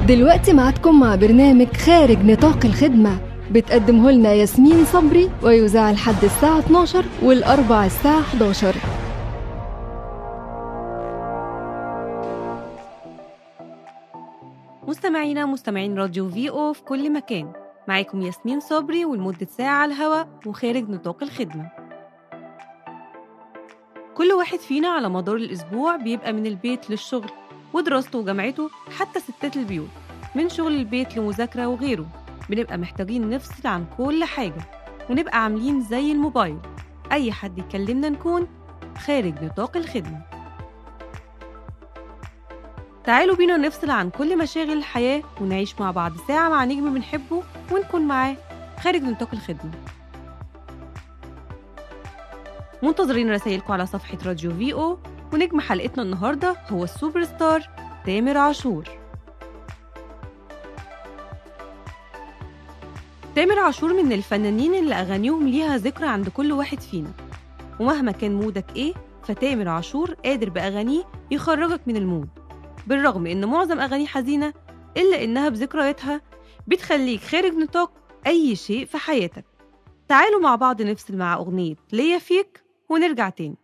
دلوقتي معادكم مع برنامج خارج نطاق الخدمة بتقدمه لنا ياسمين صبري ويذاع لحد الساعة 12 والأربع الساعة 11 مستمعينا مستمعين راديو في او في كل مكان معاكم ياسمين صبري ولمدة ساعة على الهواء وخارج نطاق الخدمة كل واحد فينا على مدار الأسبوع بيبقى من البيت للشغل ودراسته وجامعته حتى ستات البيوت من شغل البيت لمذاكرة وغيره بنبقى محتاجين نفصل عن كل حاجة ونبقى عاملين زي الموبايل أي حد يكلمنا نكون خارج نطاق الخدمة تعالوا بينا نفصل عن كل مشاغل الحياة ونعيش مع بعض ساعة مع نجم بنحبه ونكون معاه خارج نطاق الخدمة منتظرين رسائلكم على صفحة راديو في او ونجم حلقتنا النهاردة هو السوبر ستار تامر عاشور تامر عاشور من الفنانين اللي أغانيهم ليها ذكرى عند كل واحد فينا ومهما كان مودك إيه فتامر عاشور قادر بأغانيه يخرجك من المود بالرغم إن معظم أغانيه حزينة إلا إنها بذكرياتها بتخليك خارج نطاق أي شيء في حياتك تعالوا مع بعض نفصل مع أغنية ليا فيك ونرجع تاني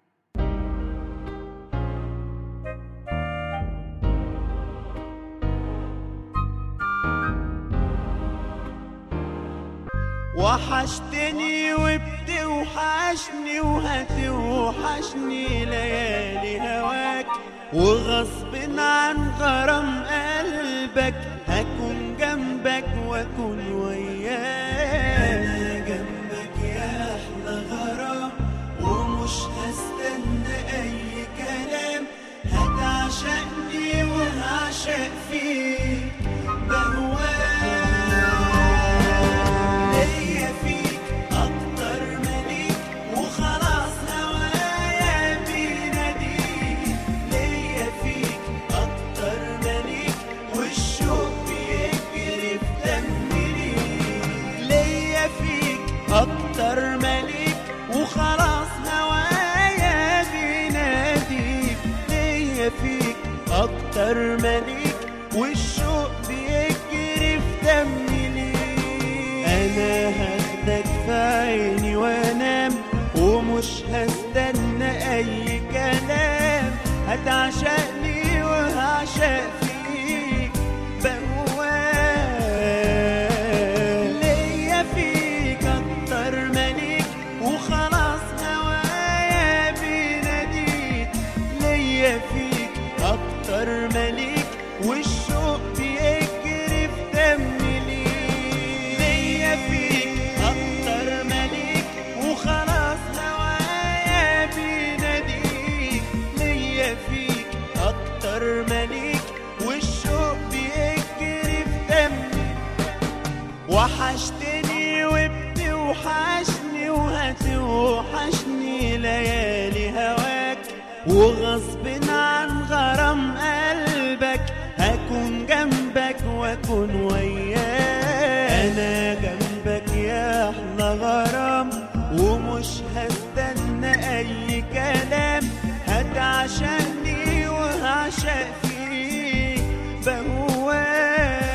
وحشتني وبتوحشني وهتوحشني ليالي هواك وغصب عن غرام قلبك هكون جنبك واكون وياك انا جنبك يا احلى غرام ومش هستنى اي كلام هتعشقني وهعشق فيك بهواك ليا فيك اكتر مليك وخلاص هوايا بيناديك ليا فيك اكتر مليك والشوق بيجري في دمي ليك ليا فيك اكتر مليك وخلاص هوايا بيناديك ليا فيك اكتر مليك والشوق بيجري في دمي ليك انا هاخدك في عيني وانام ومش هستنى اي كلام هتعشقني وهعشق فيك بهواك ليا فيك اكتر مليك وخلاص هوايا بيناديك ليا فيك اكتر مليك والشوق بيجري في دمي ليك ليا فيك اكتر مليك وخلاص هوايا بيناديك ليا فيك اكتر مليك والشوق بيجري في دمي وحشتني وبتوحشني وهتوحشني ليالي هواك وغصب عن غرام قلبك هكون جنبك واكون وياك انا جنبك يا احلى غرام ومش هستنى اي كلام هتعشقني وهعشق فيك بهواك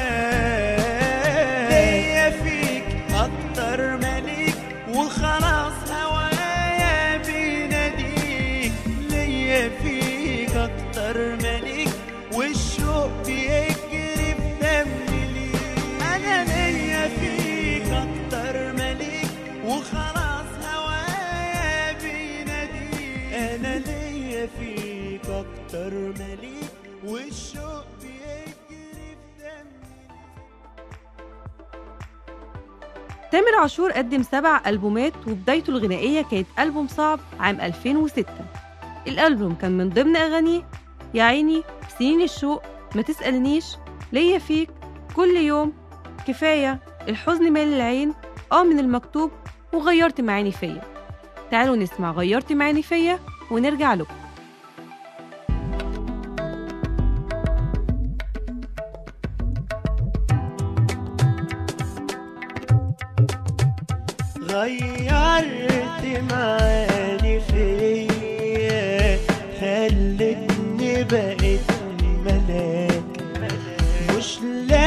ليا فيك اكتر مليك وخلاص هوايا بيناديك ليا فيك اكتر مليك والشوق بيجري في دمي ليك انا ليا فيك اكتر مليك وخلاص هوايا بيناديك انا ليا فيك اكتر مليك والشوق بيجري في دمي تامر عاشور قدم سبع ألبومات وبدايته الغنائية كانت ألبوم صعب عام 2006 الألبوم كان من ضمن أغانيه يا عيني سنين الشوق ما تسألنيش ليا فيك كل يوم كفاية الحزن مال العين آه من المكتوب وغيرت معاني فيا تعالوا نسمع غيرت معاني فيا ونرجع لكم غيرت معاني فيا خلتني بقيت ملاك مش لاقي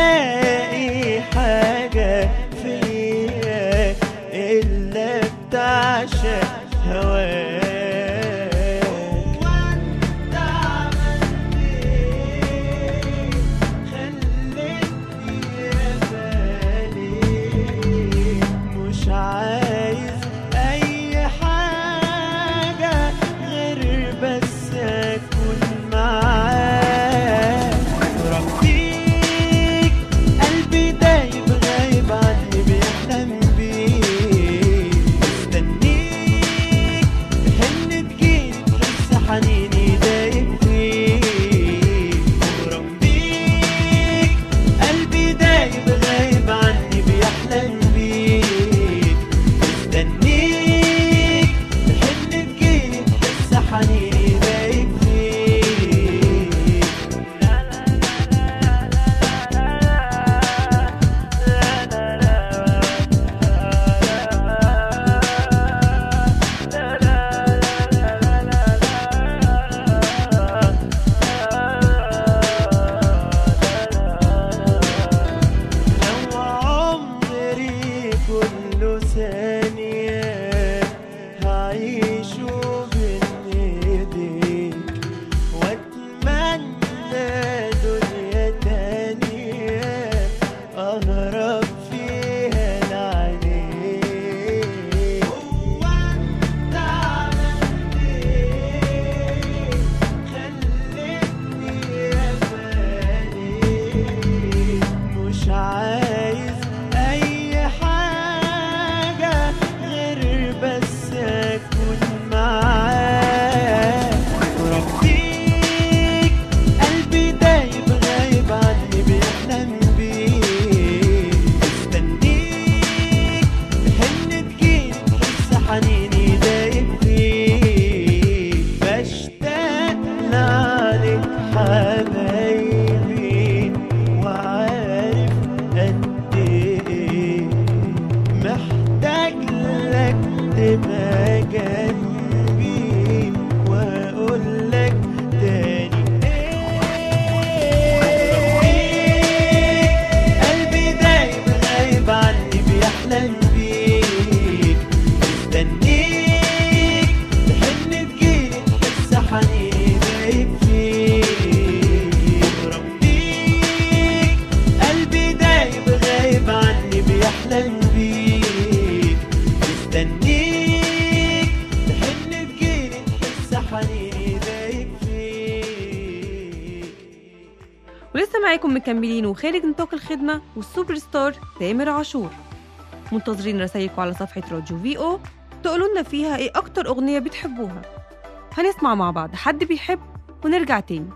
ولسه معاكم مكملين وخارج نطاق الخدمة والسوبر ستار تامر عاشور منتظرين رسايلكم على صفحة راديو في او تقولوا لنا فيها ايه أكتر أغنية بتحبوها هنسمع مع بعض حد بيحب ونرجع تاني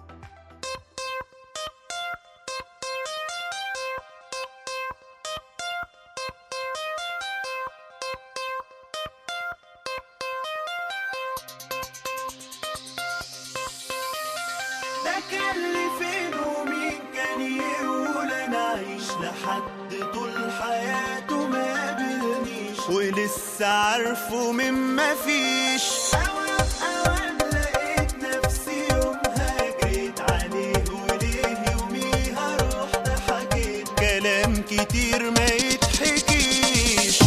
ده كان لي فين ومين كان يقول انا اعيش لحد طول حياته ما قابلنيش ولسه عارفه من ما فيش اوام اوام لقيت نفسي يومها جريت عليه وليه يوميها رحت حكيت كلام كتير ما يتحكيش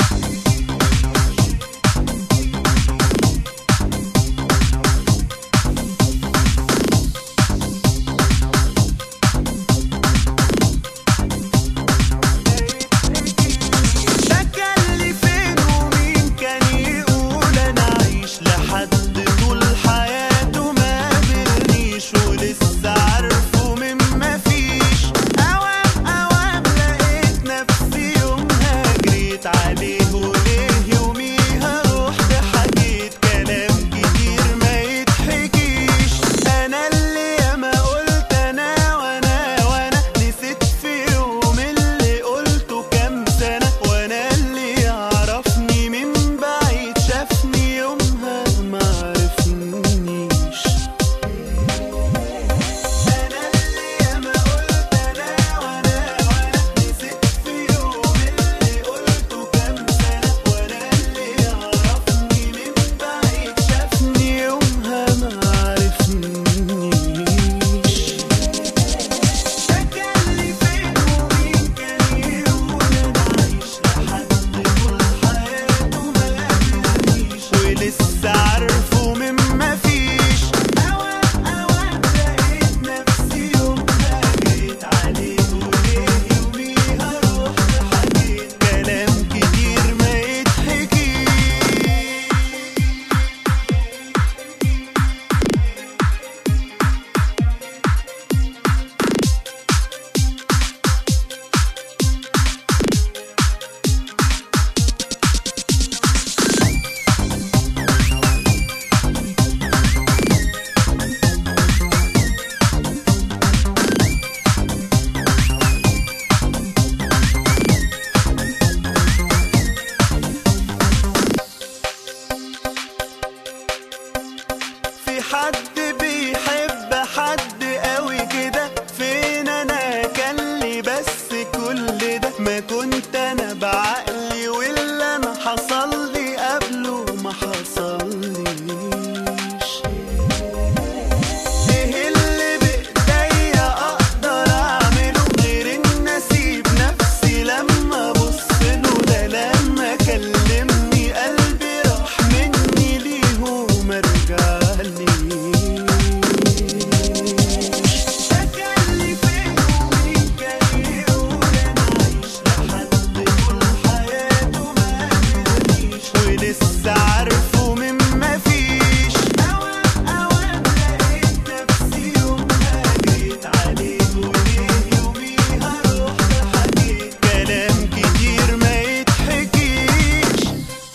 ده كان لي فين ومين كان يقول انا اعيش لحد طول حياته ما قابلنيش ولسه عارفه من ما فيش اوام اوام لقيت نفسي يومها جريت عليه وليه يوميها رحت حكيت كلام كتير ما يتحكيش انا اللي ياما قلت انا وانا وانا نسيت في يوم اللي قلته كام سنه وانا اللي يعرفني من بعيد شافني يومها ما عرفنيش انا اللي ياما قلت انا وانا وانا نسيت في يوم اللي قلته كام سنه وانا اللي يعرفني من بعيد شافني يومها ما عرفنيش ده كان لي فين ومين كان يقول انا اعيش لحد طول حياته ما قابلنيش ولسه عارفه من ما فيش اوام اوام لقيت نفسي يومها جيت عليه وليه يوميها رحت حكيت كلام كتير ما يتحكيش في حد بيحب حد قوي كده فين انا كان لي بس كل ده ما كنت انا بعقلي واللي انا حصل لي قبله ما حصليش ايه اللي بايديا اقدر اعمله غير ان اسيب نفسي لما ابص له ده لما كلمني قلبي راح مني ليه وما رجعليش ده كان لي فين ومين كان يقول انا اعيش لحد طول حياته ما قابلنيش ولسه عارفه من ما فيش اوام اوام لقيت نفسي يومها جيت عليه وليه يوميها رحت حكيت كلام كتير ما يتحكيش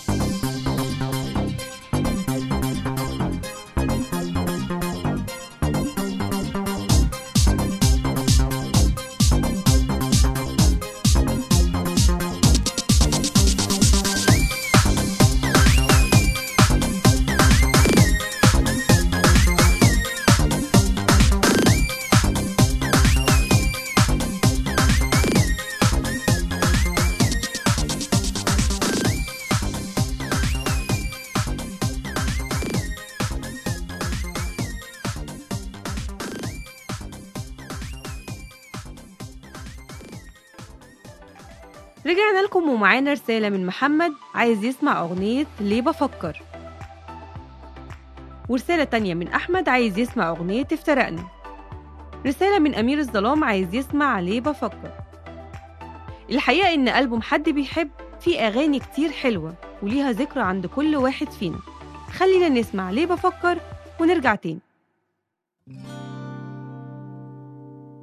رجعنا لكم ومعانا رسالة من محمد عايز يسمع أغنية ليه بفكر ورسالة تانية من أحمد عايز يسمع أغنية افترقنا رسالة من أمير الظلام عايز يسمع ليه بفكر الحقيقة إن ألبوم حد بيحب فيه أغاني كتير حلوة وليها ذكرى عند كل واحد فينا خلينا نسمع ليه بفكر ونرجع تاني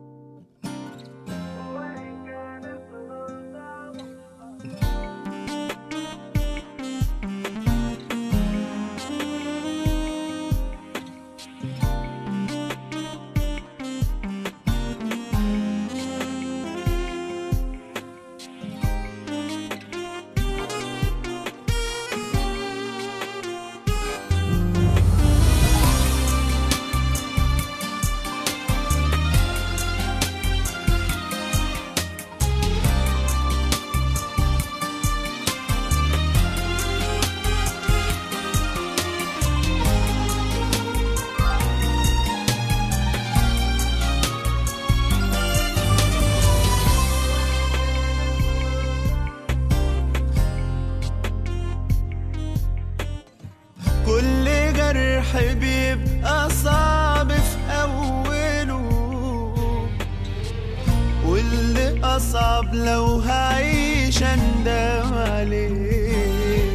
أصعب لو هعيش أندم عليه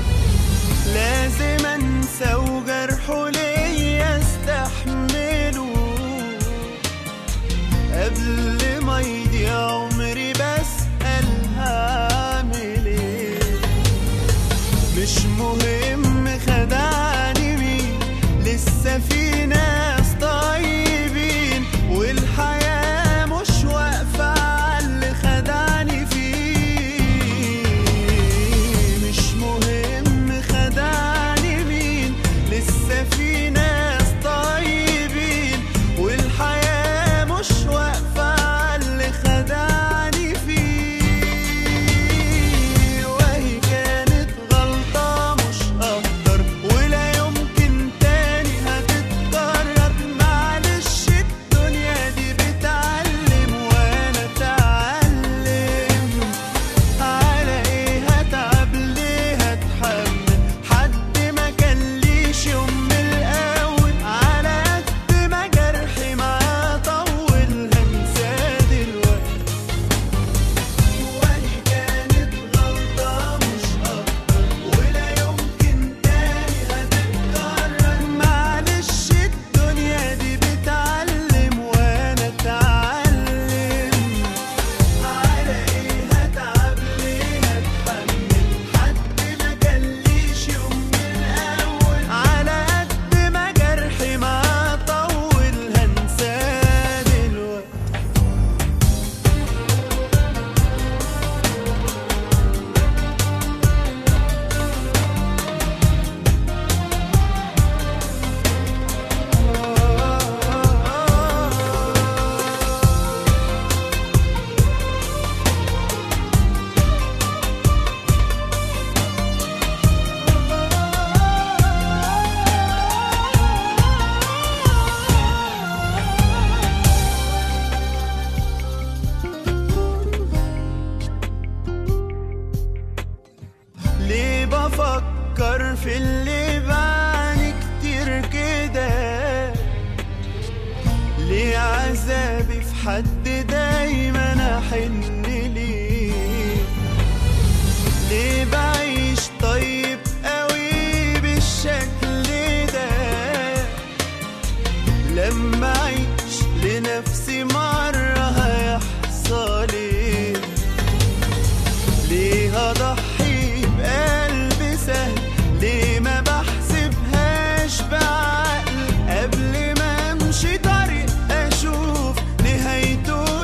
لازم أنسى وجرحه ليا استحمله قبل ما يضيع عمري بسأل هعمل ايه مش مهم خدعني مين لسه في ناس طيبين والحياة مش واقفة على اللي خدعني فيه مش مهم خدعني مين لسه في ناس طيبين والحياة مش واقفة على اللي خدعني فيه وهي كانت غلطة مش أقدر ولا يمكن تاني هتتكرر معلش الدنيا دي بتعلم وأنا أتعلم على ايه هتعب ليه هتحمل حد ما كان ليش يوم من الاول على قد ما جرحي معاه طول هنساه دلوقتي وهي كانت غلطة مش أكتر ولا يمكن تاني هتتكرر معلش الدنيا دي بتعلم وأنا أتعلم على ايه هتعب ليه هتحمل حد ما كان ليش يوم من الاول على قد ما جرحي معاه طول هنساه دلوقتي ليه بفكر في اللي بعاني كتير كده ليه عذابي في حد دايما احن ليه ليه بعيش طيب قوي بالشكل ده لما اعيش لنفسي مرة هيحصل ايه ليه اضحي بقلب سهل ليه ما بحسبهاش بعقل قبل ما امشي طريق اشوف نهايته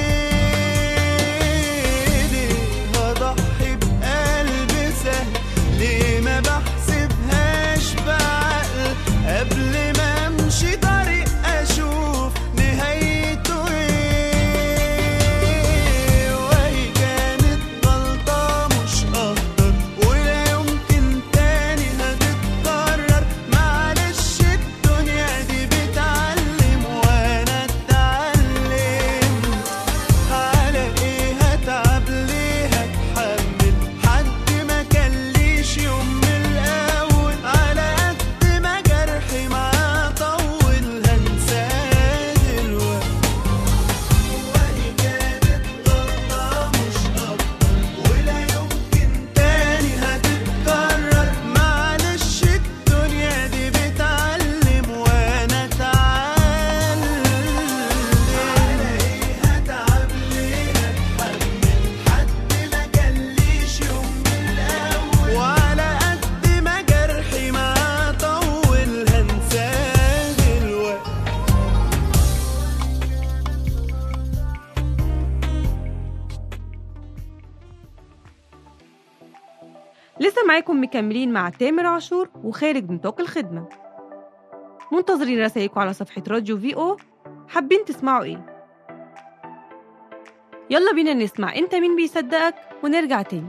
ايه ليه اضحي بقلب سهل ليه ما بحسبهاش بعقل قبل ما امشي طريق اشوف نهايته ايه وهي كانت غلطة مش أقدر ولا يمكن تاني هتتكرر معلش الدنيا دي بتعلم وأنا أتعلم على إيه هتعب ليه هتحمل حد ما كان ليش يوم من الأول على قد ما جرحي معاه طول هنساه دلوقتي وهي كانت غلطة مش أكتر ولا يمكن تاني هتتكرر معلش الدنيا دي بتعلم وأنا أتعلم على إيه هتعب ليه هتحمل حد ما كان ليش يوم من الأول وعلى قد ما جرحي معاه طول هنساه دلوقتي لسه معاكم مكملين مع تامر عاشور وخارج نطاق الخدمة منتظرين رسايلكم على صفحة راديو في او حابين تسمعوا ايه يلا بينا نسمع انت مين بيصدقك ونرجع تاني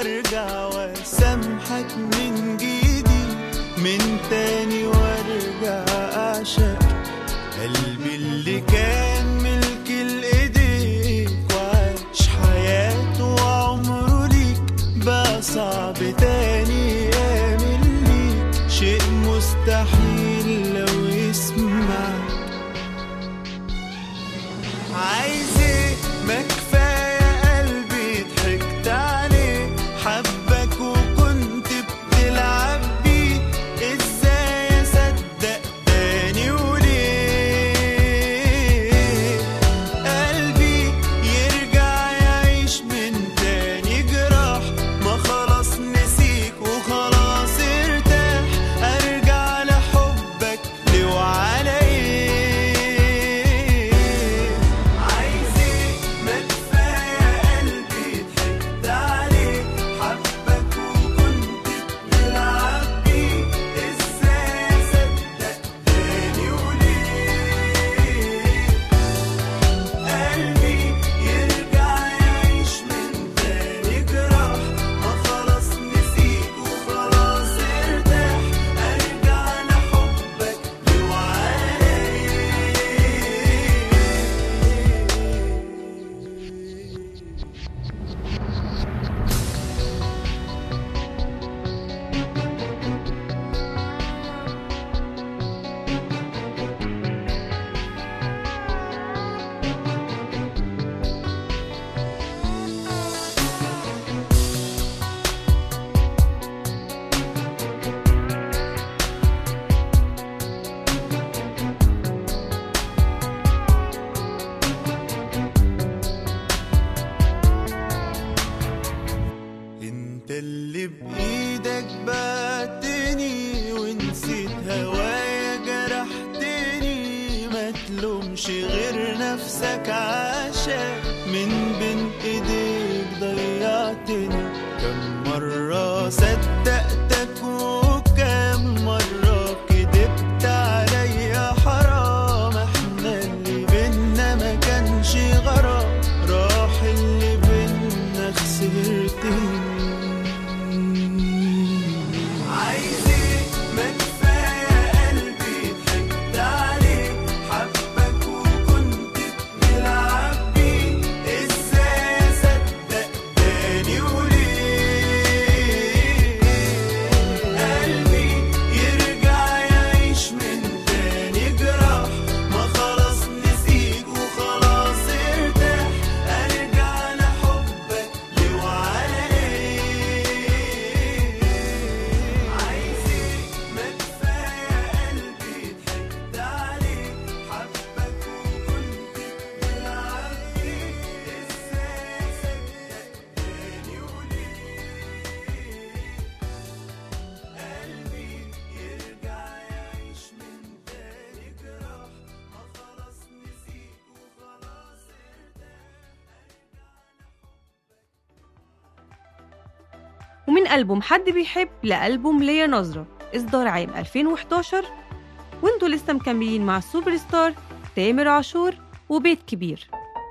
وارجع واسامحك من جديد من تاني وارجع اعشق قلبي اللي كان ملك الايديك وعاش حياته وعمره ليك بقى صعب تاني يعمل ليك شيء مستحيل لو يسمعك عايز ايه ما كفايه قلبي ضحكت عليه حبك وكنت بتلعب بيه ازاي اصدق تاني وليه قلبي يرجع يعيش من تاني جراح ما خلاص نسيك وخلاص ارتاح ارجع لحبك ليه وعلى ايه عايز ايه ما كفايه قلبي ضحكت عليه حبك وكنت بتلعب بيه ازاي اصدق تاني وليه قلبي يرجع يعيش من تاني جراح ما خلاص نسيك وخلاص ارتاح ارجع لحبك ليه وعلى ايه انت اللي بايدك بعتني ونسيت هوايا جرحتني ما تلومش غير نفسك عشان من بين ايديك ضيعتني كم مرة صدقتك وكم مرة كدبت عليا حرام احنا اللي بينا ما كانش غرام راح اللي بينا خسرتني عايز ايه ما كفايه قلبي ضحكت عليه حبك وكنت بتلعب بيه ازاي اصدق تاني وليه قلبي يرجع يعيش من تاني جراح ما خلاص نسيك وخلاص ارتاح ارجع لحبك ليه وعلى ايه عايز ايه ما كفايه قلبي ضحكت عليه حبك وكنت بتلعب بيه ازاي اصدق تاني وليه قلبي يرجع يعيش من تاني جراح ما خلاص نسيك وخلاص ومن ألبوم حد بيحب لألبوم ليا نظرة إصدار عام 2011 وانتوا لسه مكملين مع السوبر ستار تامر عاشور وبيت كبير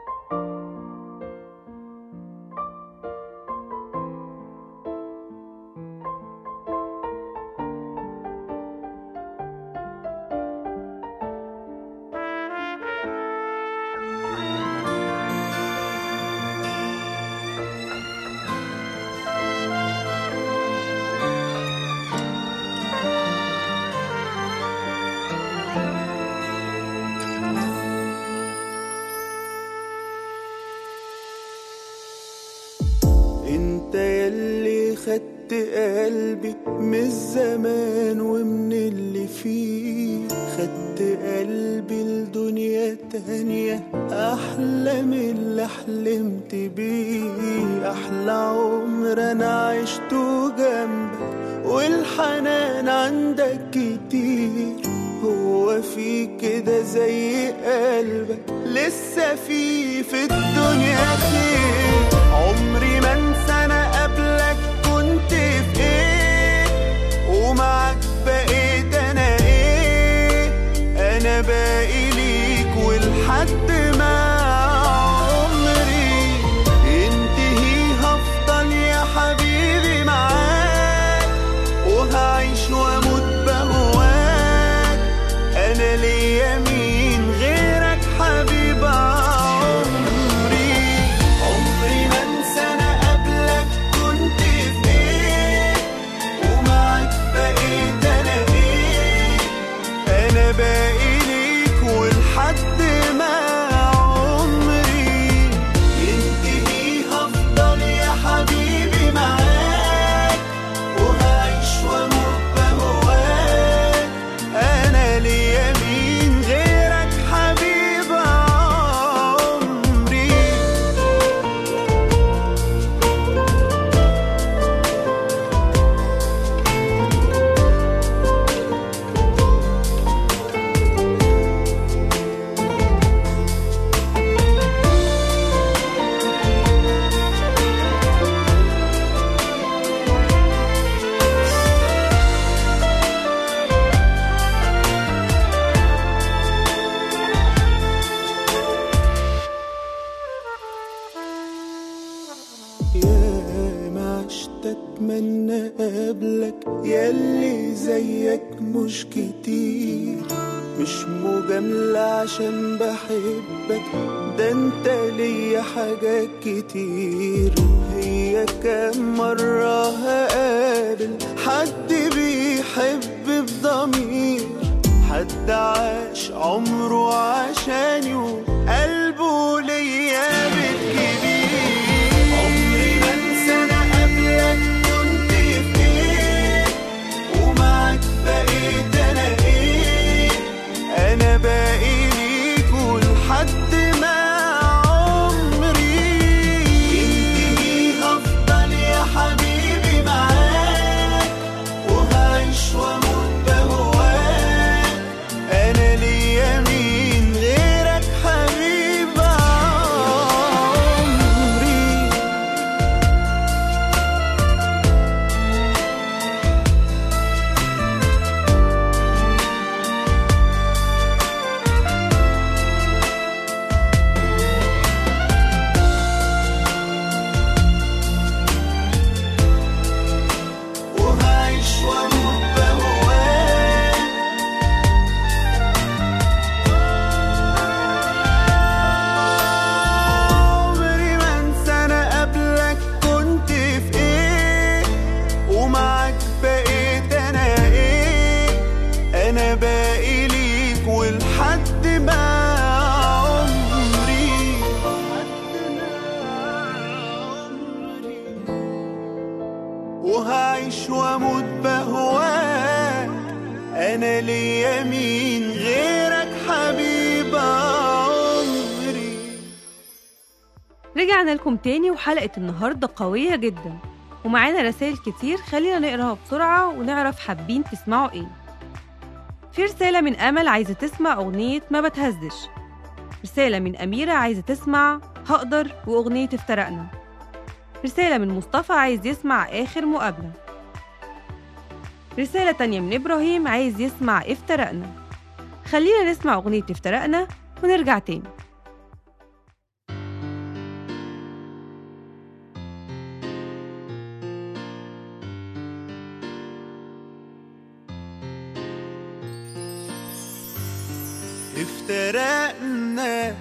انت يلي خدت قلبي من الزمان ومن اللي فيه خدت قلبي لدنيا تانية احلى من اللي حلمت بيه احلى عمر انا عشته جنبك والحنان عندك كتير هو في كده زي قلبك لسه في في الدنيا خير عمري ما انسى انا قبلك كنت في ايه ومعاك بقيت انا ايه انا باقي ليك ولحد ما عمري ينتهي هفضل يا حبيبي عشت اتمنى قبلك ياللي زيك مش كتير مش مجاملة عشان بحبك ده انت ليا حاجات كتير هي كام مرة هقابل حد بيحب بضمير حد عاش عمره عشاني وقلبه ليا بالكبير عمري ما انسى انا قبلك كنت في ايه ومعاك بقيت انا ايه انا باقي ليك ولحد ما عمري ينتهي هفضل يا حبيبي معاك وهعيش واموت بهواك انا ليا مين غيرك حبيب عمري وهعيش واموت بهواك عمري ما انسى انا قبلك كنت في ايه ومعاك بقيت انا ايه انا باقي ليك ولحد ما عمري وهعيش واموت بهواك انا ليا مين غيرك حبيب عمري رجعنا لكم تاني وحلقة النهاردة قوية جدا ومعانا رسائل كتير خلينا نقراها بسرعة ونعرف حابين تسمعوا ايه في رسالة من أمل عايزة تسمع أغنية ما بتهزش رسالة من أميرة عايزة تسمع هقدر وأغنية افترقنا رسالة من مصطفى عايز يسمع آخر مقابلة رسالة تانية من إبراهيم عايز يسمع افترقنا خلينا نسمع أغنية افترقنا ونرجع تاني افترقنا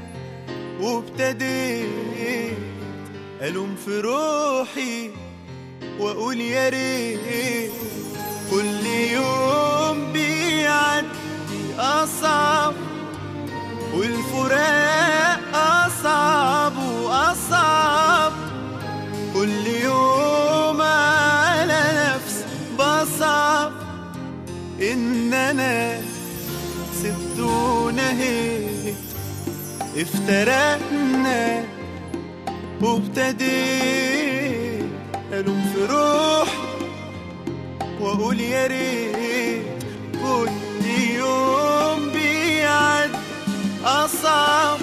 وابتديت ألوم في روحي وأقول يا ريت كل يوم بيعدي أصعب والفراق أصعب وأصعب كل يوم على نفسي بصعب إن أنا سبت ونهيت افترقنا وابتديت ألوم في روحي وأقول يا ريت كل يوم بيعد أصعب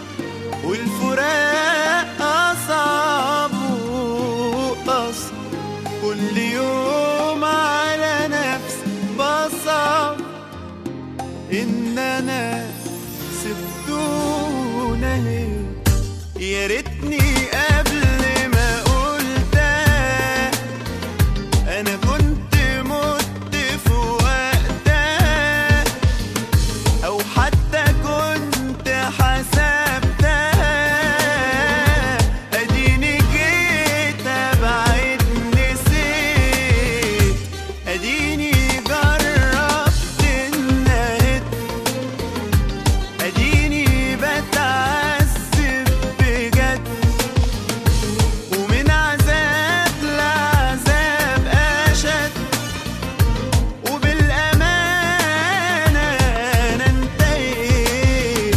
والفراق أصعب وأصعب كل يوم على نفسي بصعب ان انا سبتونا ليه يا ريتني قبل ما قلت انا كنت مت في وقتها او حتى كنت حسبتها اديني جيت ابعد نسيت اديني جربت النهد اديني بتعذب بجد ومن عذاب لعذاب اشد وبالامانه انا انتهيت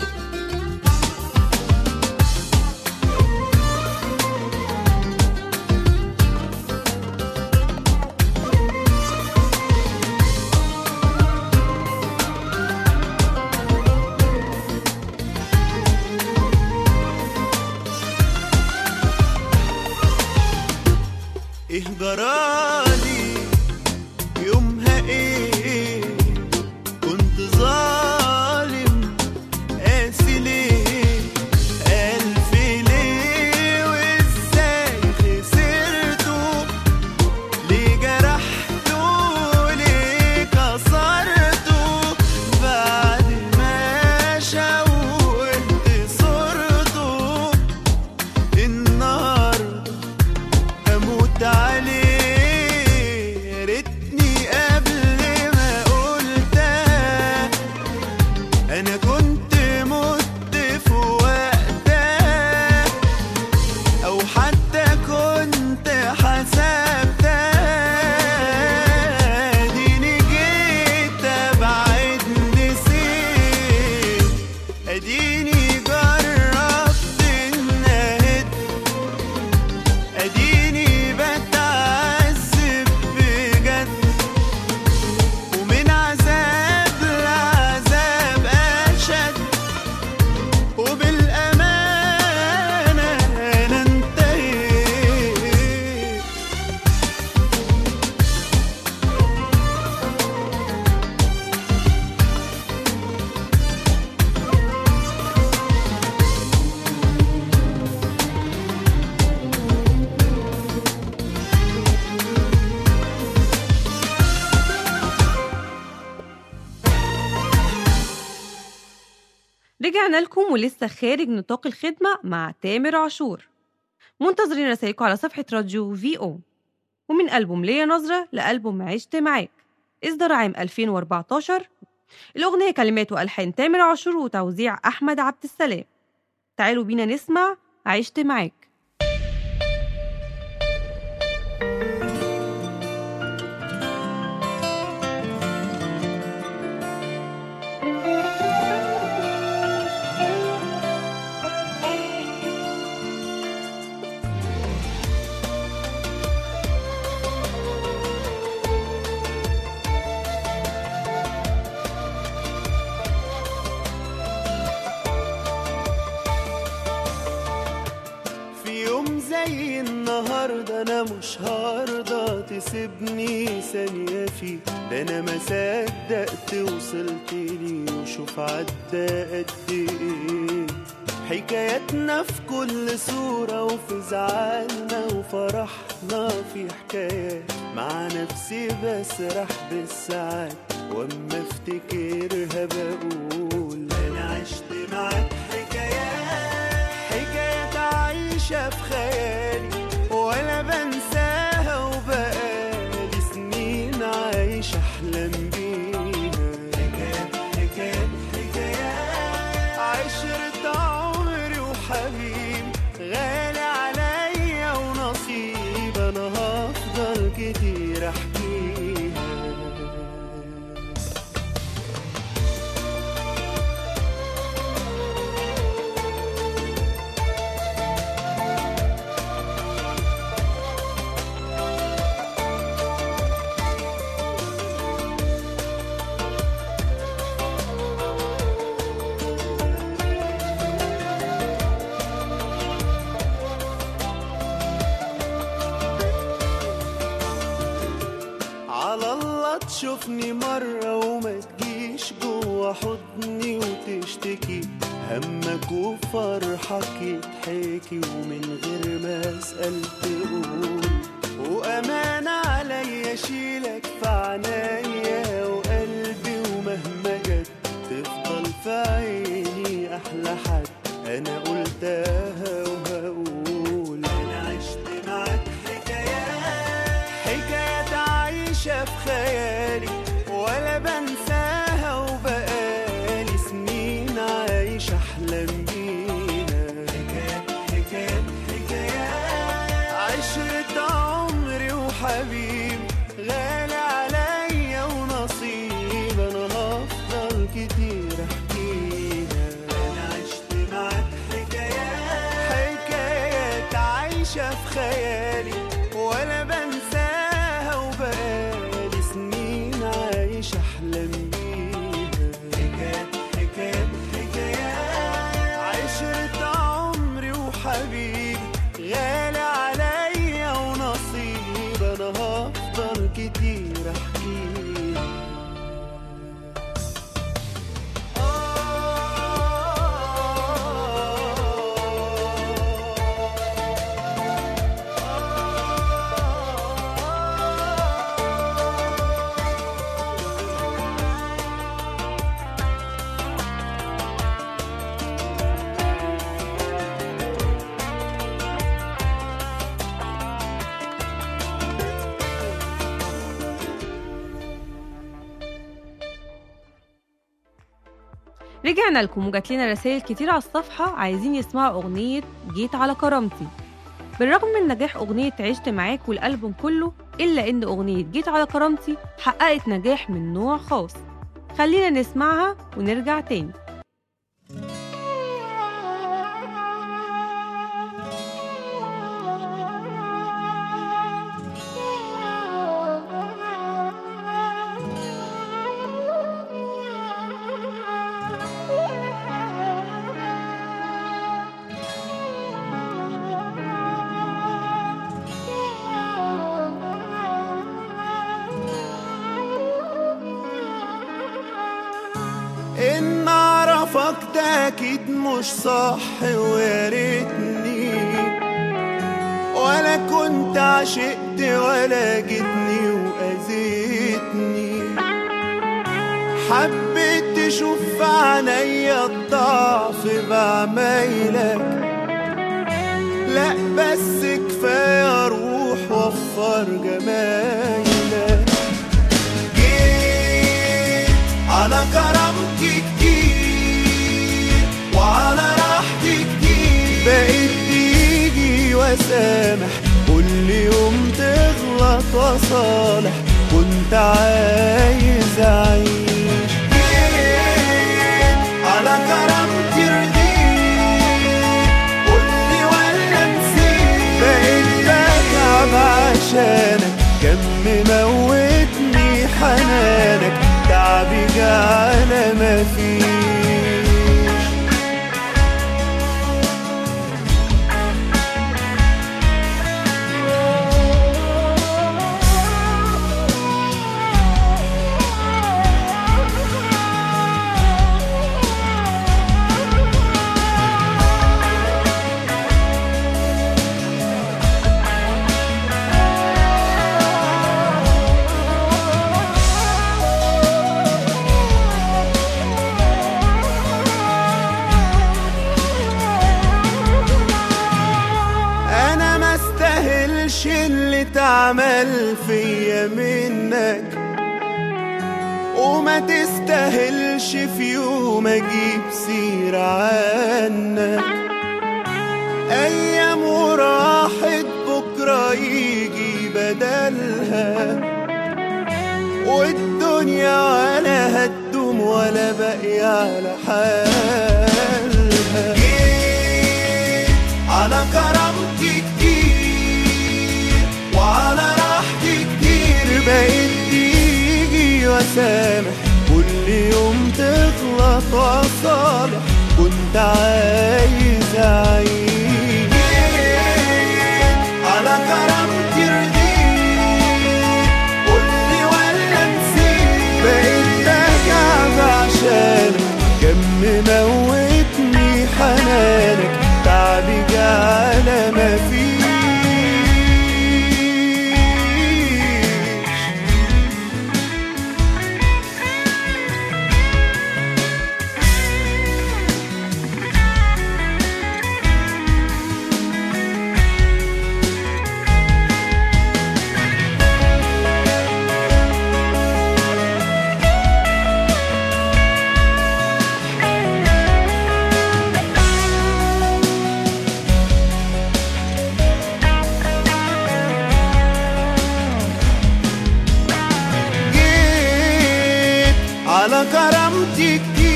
ايه جرالي يومها ايه كنت ظالم قاسي ليه الف ليه وازاي خسرته قلت عليه ريتني قبل ما قلتها انا كنت مت في وقتها او حتى كنت حسبتها اديني جيت ابعد نسيت اديني جربت النهد اديني بتعذب بجد ومن عذاب لعذاب اشد وبالامانه انا انتهيت رجعنا لكم ولسه خارج نطاق الخدمة مع تامر عاشور منتظرين رسائلكم على صفحة راديو في او ومن ألبوم ليا نظرة لألبوم عشت معاك إصدار عام 2014 الأغنية كلمات وألحان تامر عاشور وتوزيع أحمد عبد السلام تعالوا بينا نسمع عشت معاك في يوم زي النهاردة أنا مش هرضى تسيبني ثانية فيه ده أنا ما صدقت وصلت لي وشوف عدى قد إيه حكاياتنا في كل صورة وفي زعلنا وفرحنا في حكايات مع نفسي بسرح بالساعات واما افتكرها بقول انا عشت معاك حكايات حكايات عايشة في خيالي ولا بنساها وبقالي سنين عايش احلم بيها حكايات حكايات حكايات عشرة عمري وحبيب غالي عليا ونصيب انا هفضل كتير احكيها على الله تشوفني مرة وما تجيش جوا حضني وتشتكي همك وفرحك يتحكي ومن غير ما اسأل تقول وأمانة عليا اشيلك في عنايا وقلبي ومهما جت تفضل في عيني أحلى حد أنا قلتها وهقول أنا عشت معاك حكايات حكايات عايشة في خيالي ولا بنساها وبقالي سنين عايش أحلم بيها حكايات حكايات حكايات عشرة عمري وحبيب غالي عليا ونصيب أنا هفضل كتير أحكيها أنا عشت معاك حكايات حكايات عايشة في خيالي ولا بنساها وبقالي سنين عايش أحلم بيها حكايات حكايات حكايات عشرة عمري وحبيب غالي عليا ونصيب أنا رجعنا لكم وجات لنا رسائل كتير على الصفحة عايزين يسمعوا أغنية جيت على كرامتي بالرغم من نجاح أغنية عشت معاك والألبوم كله إلا إن أغنية جيت على كرامتي حققت نجاح من نوع خاص خلينا نسمعها ونرجع تاني ان اعرفك ده اكيد مش صح ويا ريتني ولا كنت عشقت ولا جيتني واذيتني حبيت تشوف في عينيا الضعف بعمايلك لا بس كفايه روح وفر جمايلك جيت على كرامتي كتير وعلى راحتي كتير بقيت تيجي واسامح كل يوم تغلط وصالح كنت عايز اعيش جيت على كرامتي رضيت قولي ولا نسيت بقيت بتعب عشانك كم موتني حنانك تعبي جعل ما فيش انا ما استاهلش اللي اتعمل فيا منك وما تستاهلش في يوم اجيب سيرة عنك ايام وراحت بكرة يجي بدلها والدنيا ولا هتدوم ولا باقي على حالها جيت على كرامتي كتير وعلى راحتي كتير بقيت تيجي واسامح كل يوم تغلط وصالح كنت عايز اعيش على كرامتي رضيت قولي ولا نسيت بقيت بتعب عشانك كم موتني حنانك تعبي جعل ما فيش جيت على كرامتي كتير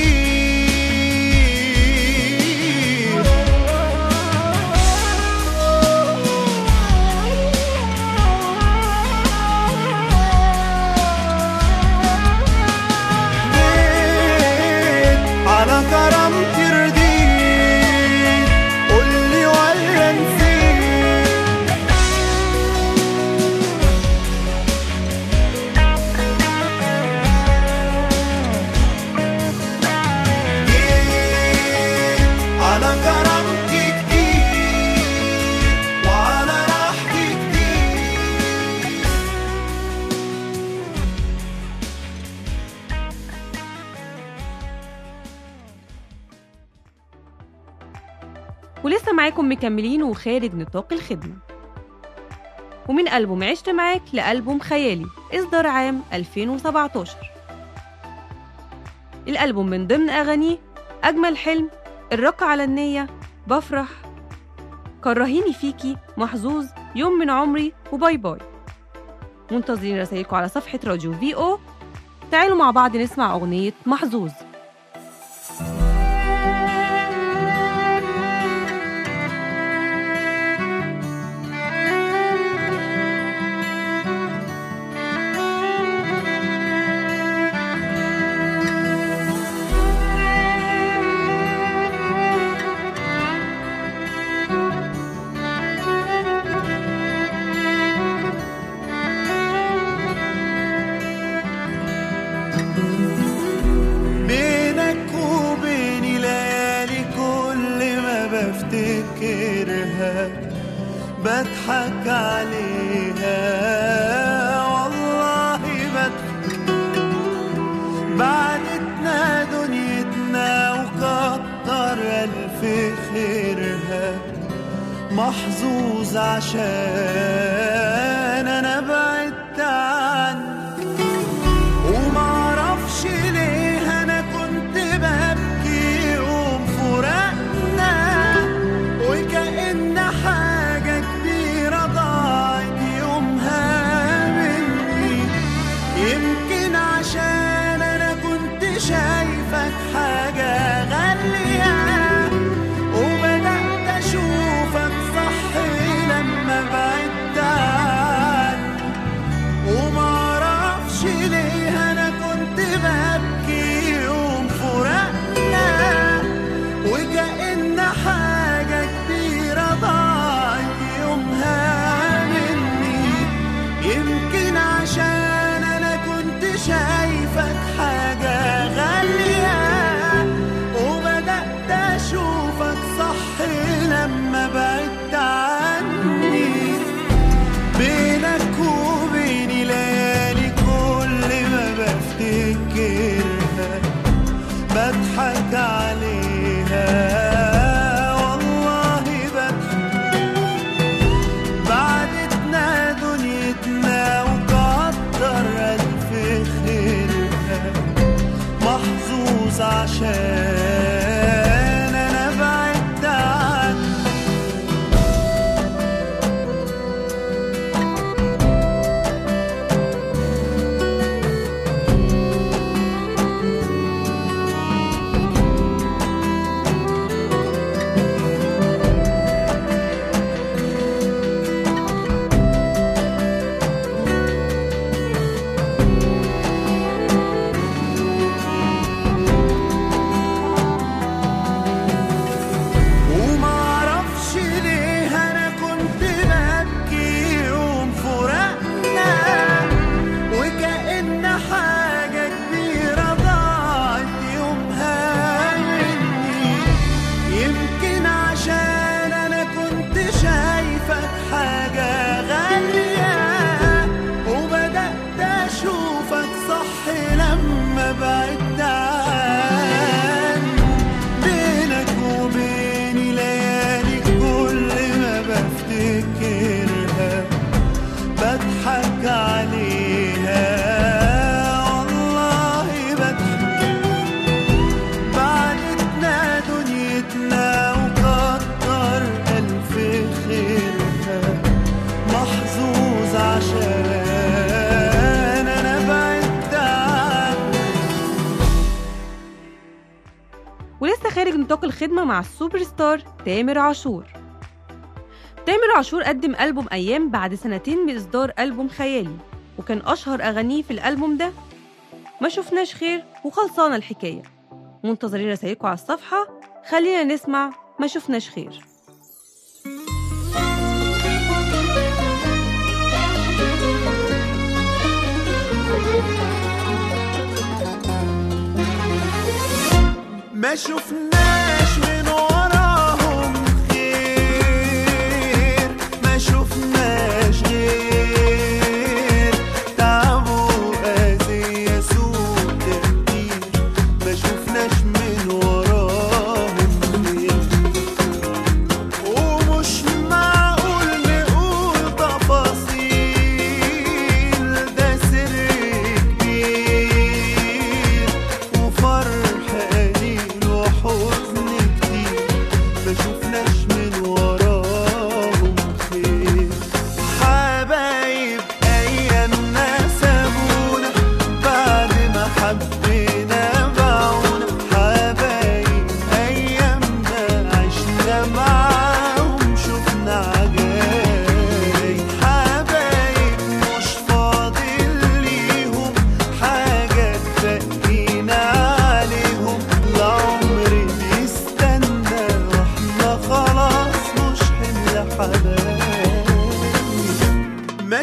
جيت على كرامتي رضيت قولي ولا نسيت جيت على كرامتي كتير وعلى راحتي كتير ولسه معاكم مكملين وخارج نطاق الخدمة ومن ألبوم عشت معاك لألبوم خيالي إصدار عام 2017 الألبوم من ضمن أغانيه أجمل حلم الرق على النية بفرح كرهيني فيكي محظوظ يوم من عمري وباي باي منتظرين رسائلكم على صفحة راديو في أو تعالوا مع بعض نسمع أغنية محظوظ بينك وبيني ليالي كل ما بفتكرها بضحك عليها والله بضحك بعدتنا دنيتنا وكتر ألف خيرها محظوظ عشان أنا بعدت عنك ومعرفش ليه انا كنت ببكي يوم فراقنا وكأن حاجة كبيرة ضاعت يومها مني يمكن عشان انا كنت شايفك حاجة غالية وبدأت اشوفك صح لما بعدت عنك ومعرفش ليه انا كنت ببكي يوم فراقنا وكأن حاجة كبيرة ضاعت يومها مني يمكن عشان انا كنت شايفك حاجة غالية وبدأت اشوفك صح لما بعدت عني بينك وبيني ليالي كل ما بفتكرها بضحك عليها والله بضحك بعدتنا دنيتنا وكتر ألف خيرها محظوظ عشان أنا بعدت عنك ومعرفش ليه انا كنت ببكي يوم فراقنا وكأن حاجة كبيرة ضاعت يومها مني يمكن عشان انا كنت شايفك حاجة غالية وبدأت اشوفك صح لما بعدت عني بينك وبيني ليالي كل ما بفتكرها بضحك عليها والله بضحك بعدتنا دنيتنا وكتر ألف خيرها محظوظ عشان أنا بعدت عنك ولسه خارج نطاق الخدمة مع السوبر ستار تامر عاشور تامر عاشور قدم ألبوم أيام بعد سنتين من إصدار ألبوم خيالي وكان أشهر أغانيه في الألبوم ده ما شفناش خير وخلصانة الحكاية منتظرين رسائلكم على الصفحة خلينا نسمع ما شفناش خير ما شفناش من وراهم خير ما شفناش غير تعب وأذية سوء تفكير ما شفناش من وراهم خير ومش معقول نقول تفاصيل ده سر كبير وفرح قليل وحب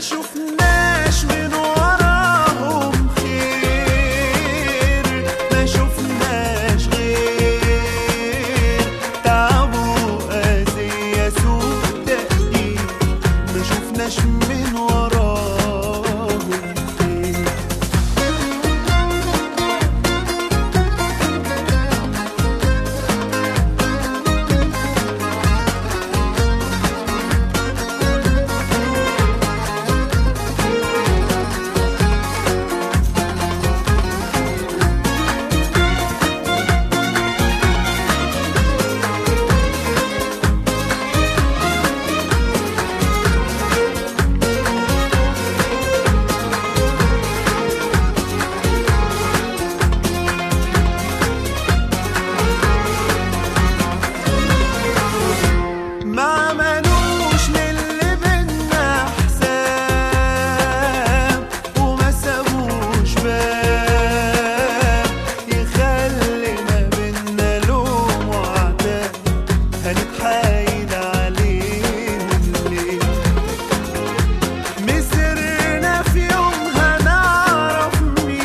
شفناش من وراهم خير ما شفناش غير تعب وأذية سوء تقدير ما شفناش من وراهم خير ما عملوش للي بينا حساب وما سابوش باب يخلي ما بينا لوم وعتاب هنتحايل عليهم ليه مسرنا في يوم هنعرف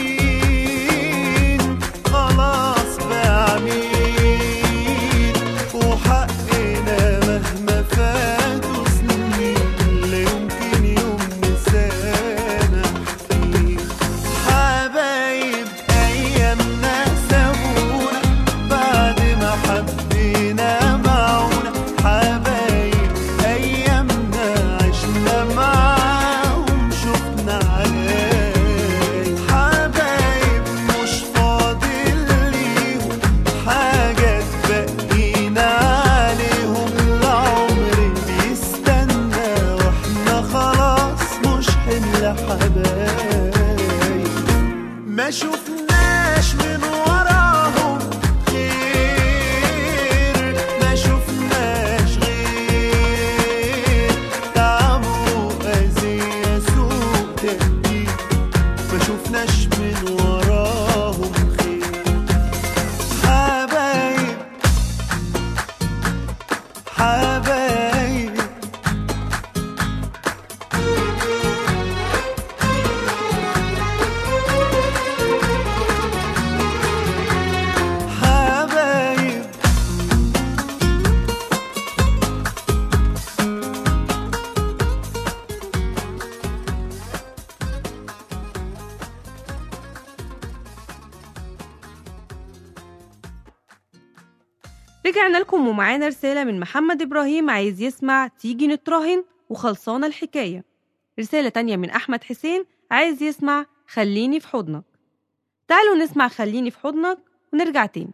مين خلاص بقى مين وحقنا مهما فاتوا سنين لا يمكن يوم نسامح فيه حبايب أيامنا سابونا بعد ما حبينا معونا حبايب أيامنا عشنا معاهم شفنا عجايب حبايب مش فاضل ليهم حاجة تبقينا عليهم العمر بيستنى واحنا خلاص مش حمل حبايب ما شفناش من وراهم خير ما شفناش غير تعب وأذية سوء تقدير ما شفناش من وراهم خير حبايب حبايب حبايب رجعنا لكم ومعانا رسالة من محمد إبراهيم عايز يسمع تيجي نتراهن وخلصانة الحكاية رسالة تانية من أحمد حسين عايز يسمع خليني في حضنك تعالوا نسمع خليني في حضنك ونرجع تاني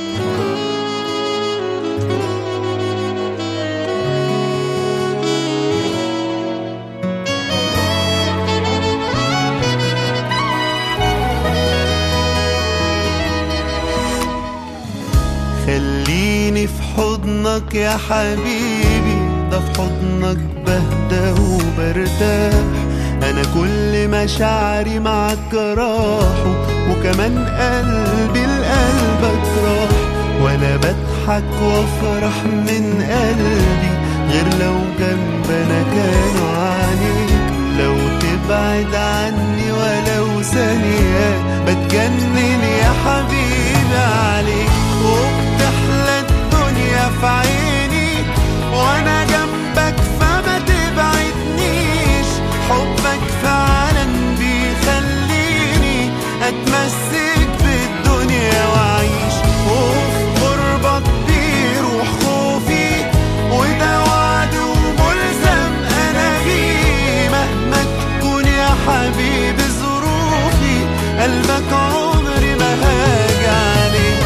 خليني في حضنك يا حبيبي ده في حضنك بهدى وبرتاح انا كل مشاعري معاك راحوا وكمان قلبي لقلبك راح وانا بضحك وافرح من قلبي غير لو جنبنا كانوا عليك لو تبعد عني ولو ثانية بتجنن يا حبيبي عليك وبتحلى الدنيا في عيني وانا جنبك فما تبعدنيش حبك فعلا بيخليني اتمسك بالدنيا واعيش وفي قربك بيروح خوفي وده وعد وملزم انا بيه مهما تكون يا حبيبي ظروفي قلبك عمري ما هاجي عليه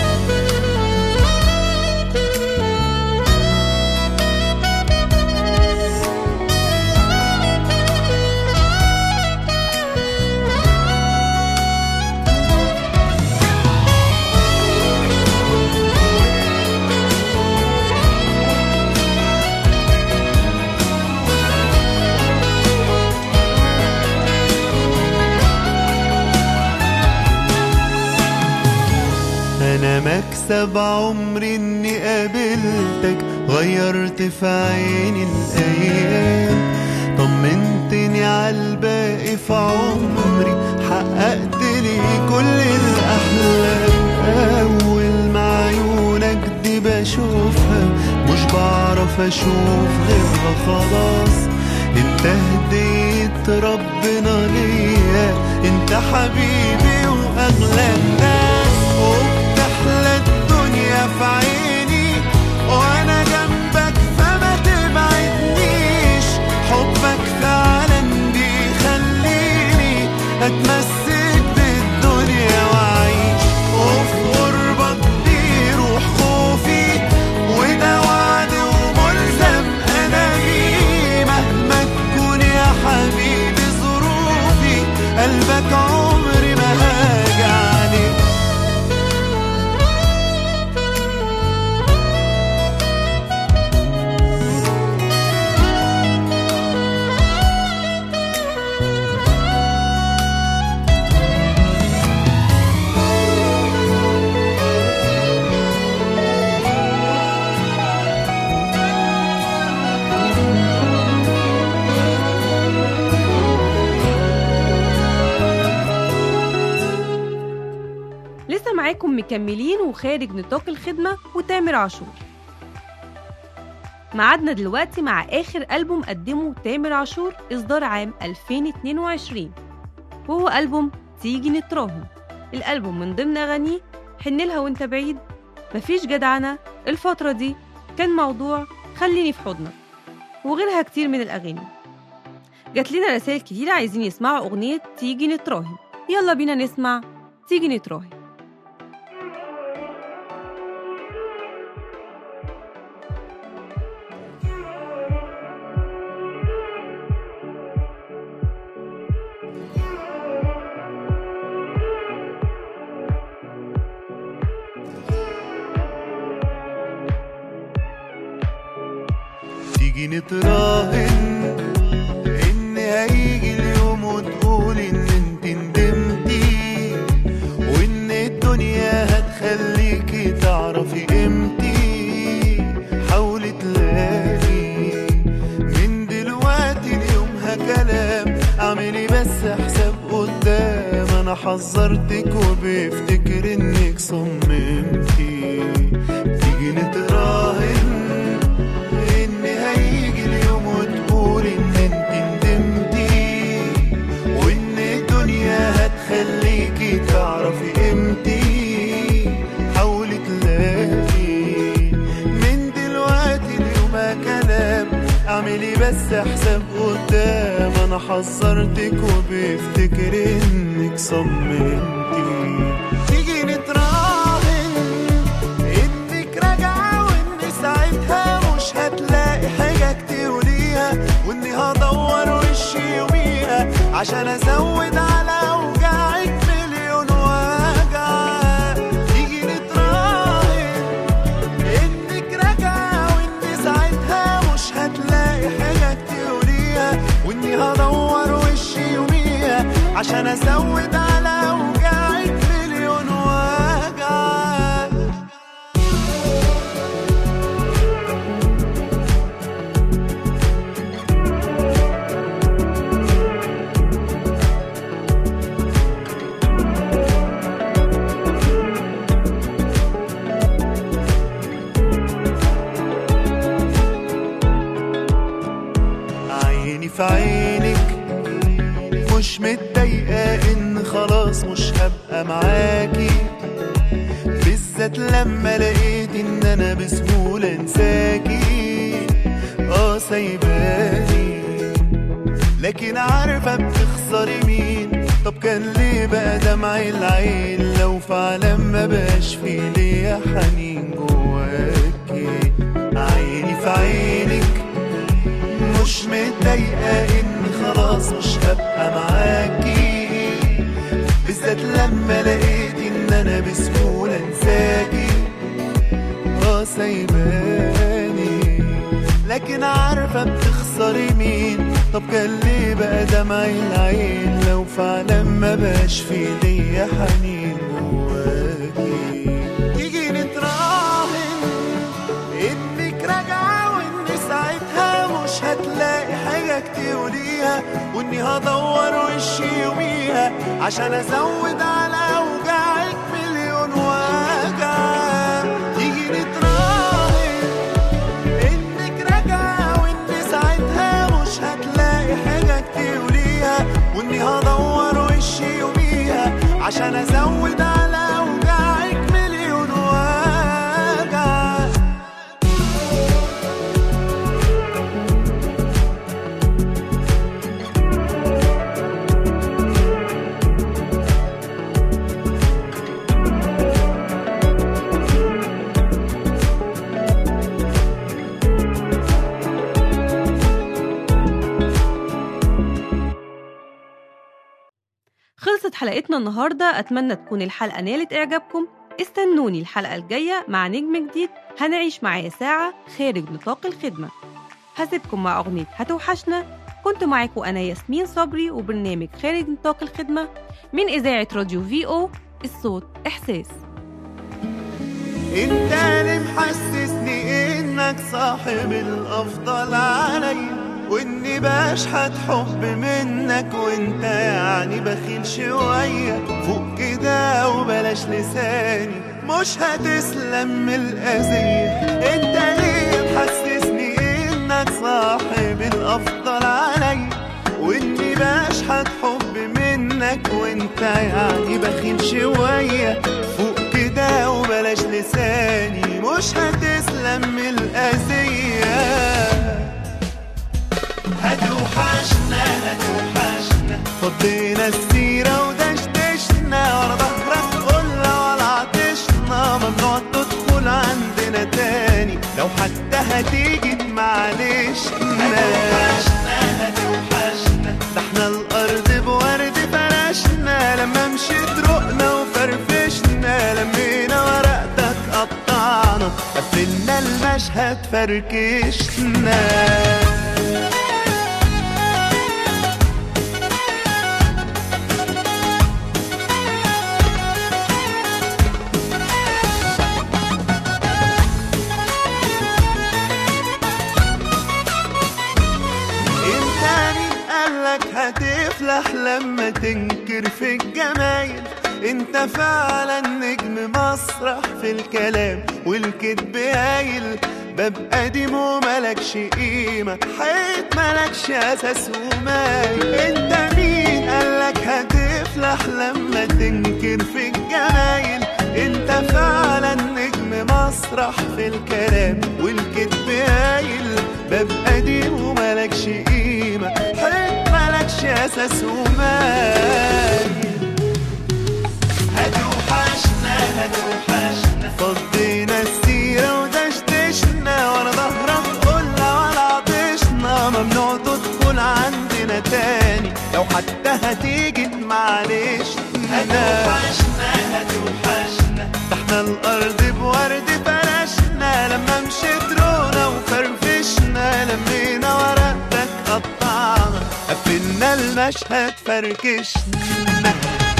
انا مكسب عمري اني قابلتك غيرت في عيني الايام طمنت وعوضتني عالباقي في عمري حققت لي كل الأحلام أول ما عيونك دي بشوفها مش بعرف أشوف غيرها خلاص انت هدية ربنا ليا انت حبيبي وأغلى الناس وبتحلى الدنيا في عيني وانا جنبك فما تبعدنيش حبك فعلا بيخليني اتمسك بالدنيا واعيش وفي قربك بيروح خوفي وده وعد وملزم انا بيه مهما تكون يا حبيبي ظروفي قلبك عمري ما هاجي عليه لسه معاكم مكملين وخارج نطاق الخدمة وتامر عاشور معادنا دلوقتي مع آخر ألبوم قدمه تامر عاشور إصدار عام 2022 وهو ألبوم تيجي نتراهن الألبوم من ضمن أغانيه حنلها وانت بعيد مفيش جدعنة الفترة دي كان موضوع خليني في حضنك وغيرها كتير من الأغاني جات لنا رسائل كتير عايزين يسمعوا أغنية تيجي نتراهن يلا بينا نسمع تيجي نتراهن تيجي نتراهن ان هيجي اليوم وتقول ان انت ندمتي وان الدنيا هتخليكي تعرفي قيمتي حاولي تلاقي من دلوقتي ليومها كلام اعملي بس حساب قدام انا حذرتك وبفتكر انك صممتي تيجي نتراهن ان هيجي اليوم وتقول ان انت ندمتي وان الدنيا هتخليكي تعرفي قيمتي حاولي تلاقي من دلوقتي اليوم كلام اعملي بس حساب قدام انا حذرتك وبفتكر انك صممتي تيجي نتراهن انك راجعة وان ساعتها مش هتلاقي حاجة تقوليها واني هدور وشي يوميها عشان ازود على اوجاعك مليون وجع تيجي نتراهن انك راجعة وان ساعتها مش هتلاقي حاجة تقوليها واني هدور وشي يوميها عشان ازود على اوجاعك مليون وجع عيني في عينك مش متضايقة ان خلاص مش هبقى معاكي بالذات لما لقيت ان انا بسهولة انساكي اه سايباني لكن عارفة بتخسري مين طب كان ليه بقى دمع العين لو فعلا ما بقاش في ليا حنين جواكي عيني في عينك مش متضايقة إن خلاص مش هبقى معاكي بالذات لما لقيت إن أنا بسهولة أنساكي اه سايباني لكن عارفة بتخسري مين طب كان ليه بقى دمع العين لو فعلا ما بقاش في ليا حنين جواكي تيجي نتراهن انك راجعة وان ساعتها مش هتلاقي حاجة تقوليها بيها واني هدور وشي يوميها عشان ازود على اوجاعك مليون وجع تيجي نتراهن انك راجعة واني ساعتها مش هتلاقي حاجة تقوليها واني هدور وشي يوميها عشان ازود على اوجاعك مليون وجع خلصت حلقتنا النهاردة أتمنى تكون الحلقة نالت إعجابكم استنوني الحلقة الجاية مع نجم جديد هنعيش معاه ساعة خارج نطاق الخدمة هسيبكم مع أغنية هتوحشنا كنت معاكم أنا ياسمين صبري وبرنامج خارج نطاق الخدمة من إذاعة راديو في أو الصوت إحساس انت اللي محسسني انك صاحب الافضل عليا واني بشحت حب منك وانت يعني بخيل شوية فوق كده وبلاش لساني مش هتسلم من الأذية انت ليه محسسني انك صاحب الافضل عليا واني بشحت حب منك وانت يعني بخيل شوية فوق كده وبلاش لساني مش هتسلم من الأذية هتوحشنا هتوحشنا فضينا السيرة ودشدشنا ورا ظهرك قلنا ولا عطشنا ممنوع تدخل عندنا تاني لو حتى هتيجي معلش هتوحشنا هتوحشنا ده احنا الأرض بورد فرشنا لما مشيت رقنا وفرفشنا لمينا ورقتك قطعنا قفلنا المشهد فركشنا انت مين قالك هتفلح لما تنكر في الجمايل انت فعلا نجم مسرح في الكلام والكذب هايل باب قديم وملكش قيمة حيط ملكش أساس ومايل انت مين قالك هتفلح لما تنكر في الجمايل انت فعلا نجم مسرح في الكلام والكذب هايل باب قديم وملكش قيمة حيط ملكش أساس ومايل هتوحشنا هتوحشنا فضينا السيرة ودشدشنا ورا ظهرك قلنا ولا عطشنا ممنوع تدخل عندنا تاني لو حتى هتيجي معلش هتوحشنا هتوحشنا ده احنا الأرض بورد فرشنا لما مشيت رونا وفرفشنا لمينا ورقتك قطعنا قفلنا المشهد فركشنا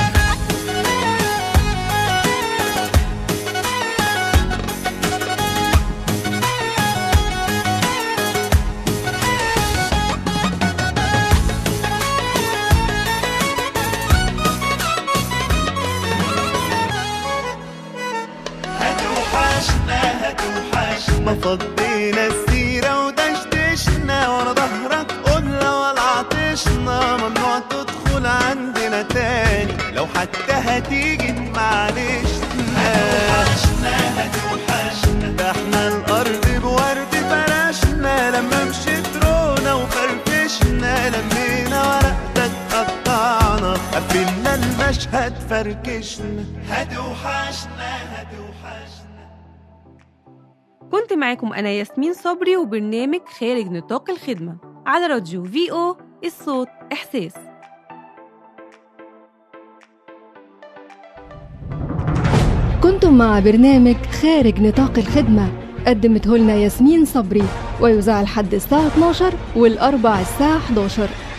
هتوحشنا هتوحشنا فضينا السيرة ودشدشنا ورا ظهرك قلنا ولا عطشنا ممنوع تدخل عندنا تاني لو حتى هتيجي معلش هتوحشنا هتوحشنا ده احنا الأرض بورد فرشنا لما مشيت رونا وفرفشنا لمينا ورقتك قطعنا قفلنا المشهد فركشنا هتوحشنا هتوحشنا كنت معاكم أنا ياسمين صبري وبرنامج خارج نطاق الخدمة على راديو في أو الصوت إحساس كنتم مع برنامج خارج نطاق الخدمة قدمته لنا ياسمين صبري ويذاع لحد الساعة 12 والأربع الساعة 11